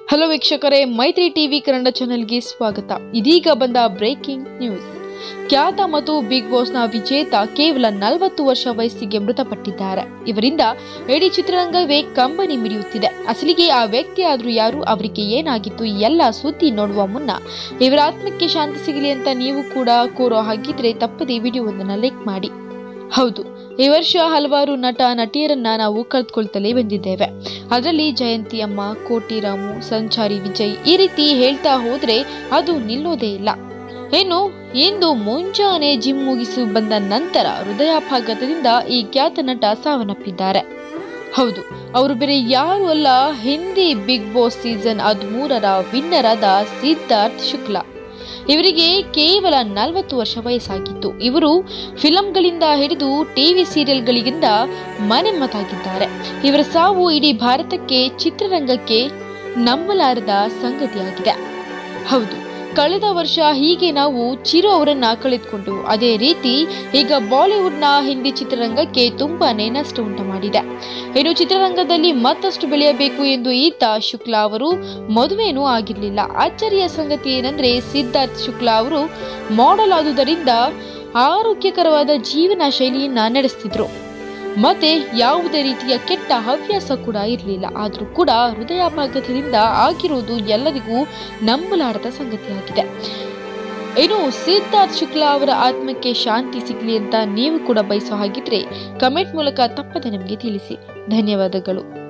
hello ವೀಕ್ಷಕರೇ ಮೈತ್ರಿ TV Kannada ಚಾನೆಲ್ಗೆ ಸ್ವಾಗತ ಇದೀಗ ಬಂದ ಬ್ರೇಕಿಂಗ್ ನ್ಯೂಸ್ ಖ್ಯಾತ ಮತ್ತು ಬಿಗ್ ಬಾಸ್ನ ವಿಜೇತ ಕೇವಲ ನಲವತ್ತು ವರ್ಷ ವಯಸ್ಸಿಗೆ ಮೃತಪಟ್ಟಿದ್ದಾರೆ ಇವರಿಂದ ಇಡೀ ಚಿತ್ರರಂಗವೇ ಕಂಬನಿ ಮಿಡಿಯುತ್ತಿದೆ ಅಸಲಿಗೆ ಆ ವ್ಯಕ್ತಿ ಆದ್ರೂ ಯಾರು ಅವರಿಗೆ ಏನಾಗಿತ್ತು ಈ ಎಲ್ಲ ಸುದ್ದಿ ನೋಡುವ ಮುನ್ನ ಇವರ ಆತ್ಮಕ್ಕೆ ಶಾಂತಿ ಸಿಗಲಿ ಅಂತ ನೀವು ಕೂಡ ಕೋರೋ ಹಾಗಿದ್ರೆ ತಪ್ಪದೇ ವಿಡಿಯೋವೊಂದನ್ನು ಲೈಕ್ ಮಾಡಿ ಹೌದು ಈ ವರ್ಷ ಹಲವಾರು ನಟ ನಟಿಯರನ್ನ ನಾವು ಕಳೆದುಕೊಳ್ತಲೇ ಬಂದಿದ್ದೇವೆ ಅದರಲ್ಲಿ ಜಯಂತಿ ಅಮ್ಮ ಕೋಟಿ ರಾಮು ಸಂಚಾರಿ ವಿಜಯ್ ಈ ರೀತಿ ಹೇಳ್ತಾ ಹೋದ್ರೆ ಅದು ನಿಲ್ಲೋದೇ ಇಲ್ಲ ಇನ್ನು ಇಂದು ಮುಂಜಾನೆ ಜಿಮ್ ಮುಗಿಸಿ ಬಂದ ನಂತರ ಹೃದಯಾಘಾತದಿಂದ ಈ ಖ್ಯಾತ ನಟ ಸಾವನ್ನಪ್ಪಿದ್ದಾರೆ ಹೌದು ಅವರು ಬೇರೆ ಯಾರು ಅಲ್ಲ ಹಿಂದಿ ಬಿಗ್ ಬಾಸ್ ಸೀಸನ್ ಹದಿಮೂರರ ವಿನ್ನರ್ ಆದ ಸಿದ್ಧಾರ್ಥ್ ಶುಕ್ಲಾ ಇವರಿಗೆ ಕೇವಲ ನಲವತ್ತು ವರ್ಷ ವಯಸ್ಸಾಗಿತ್ತು ಇವರು ಫಿಲಂಗಳಿಂದ ಹಿಡಿದು ಟಿವಿ ಸೀರಿಯಲ್ಗಳಿಗಿಂತ ಮನೆಮ್ಮತಾಗಿದ್ದಾರೆ ಇವರ ಸಾವು ಇಡೀ ಭಾರತಕ್ಕೆ ಚಿತ್ರರಂಗಕ್ಕೆ ನಂಬಲಾರದ ಸಂಗತಿಯಾಗಿದೆ ಹೌದು ಕಳೆದ ವರ್ಷ ಹೀಗೆ ನಾವು ಚಿರು ಅವರನ್ನ ಕಳೆದುಕೊಂಡು ಅದೇ ರೀತಿ ಈಗ ಬಾಲಿವುಡ್ನ ಹಿಂದಿ ಚಿತ್ರರಂಗಕ್ಕೆ ತುಂಬಾನೇ ನಷ್ಟ ಉಂಟು ಮಾಡಿದೆ ಇನ್ನು ಚಿತ್ರರಂಗದಲ್ಲಿ ಮತ್ತಷ್ಟು ಬೆಳೆಯಬೇಕು ಎಂದು ಈತ ಶುಕ್ಲಾ ಅವರು ಮದುವೆನೂ ಆಗಿರಲಿಲ್ಲ ಅಚ್ಚರಿಯ ಸಂಗತಿ ಏನಂದ್ರೆ ಸಿದ್ಧಾರ್ಥ್ ಶುಕ್ಲಾ ಅವರು ಮಾಡೆಲ್ ಆದುದರಿಂದ ಆರೋಗ್ಯಕರವಾದ ಜೀವನ ಶೈಲಿಯನ್ನ ನಡೆಸ್ತಿದ್ರು ಮತ್ತೆ ಯಾವುದೇ ರೀತಿಯ ಕೆಟ್ಟ ಹವ್ಯಾಸ ಕೂಡ ಇರಲಿಲ್ಲ ಆದರೂ ಕೂಡ ಹೃದಯಾಘಾತದಿಂದ ಆಗಿರುವುದು ಎಲ್ಲರಿಗೂ ನಂಬಲಾರದ ಸಂಗತಿಯಾಗಿದೆ ಇನ್ನು ಸಿದ್ಧಾರ್ಥ್ ಶುಕ್ಲಾ ಅವರ ಆತ್ಮಕ್ಕೆ ಶಾಂತಿ ಸಿಗಲಿ ಅಂತ ನೀವು ಕೂಡ ಬಯಸೋ ಹಾಗಿದ್ರೆ ಕಮೆಂಟ್ ಮೂಲಕ ತಪ್ಪದೆ ನಮಗೆ ತಿಳಿಸಿ ಧನ್ಯವಾದಗಳು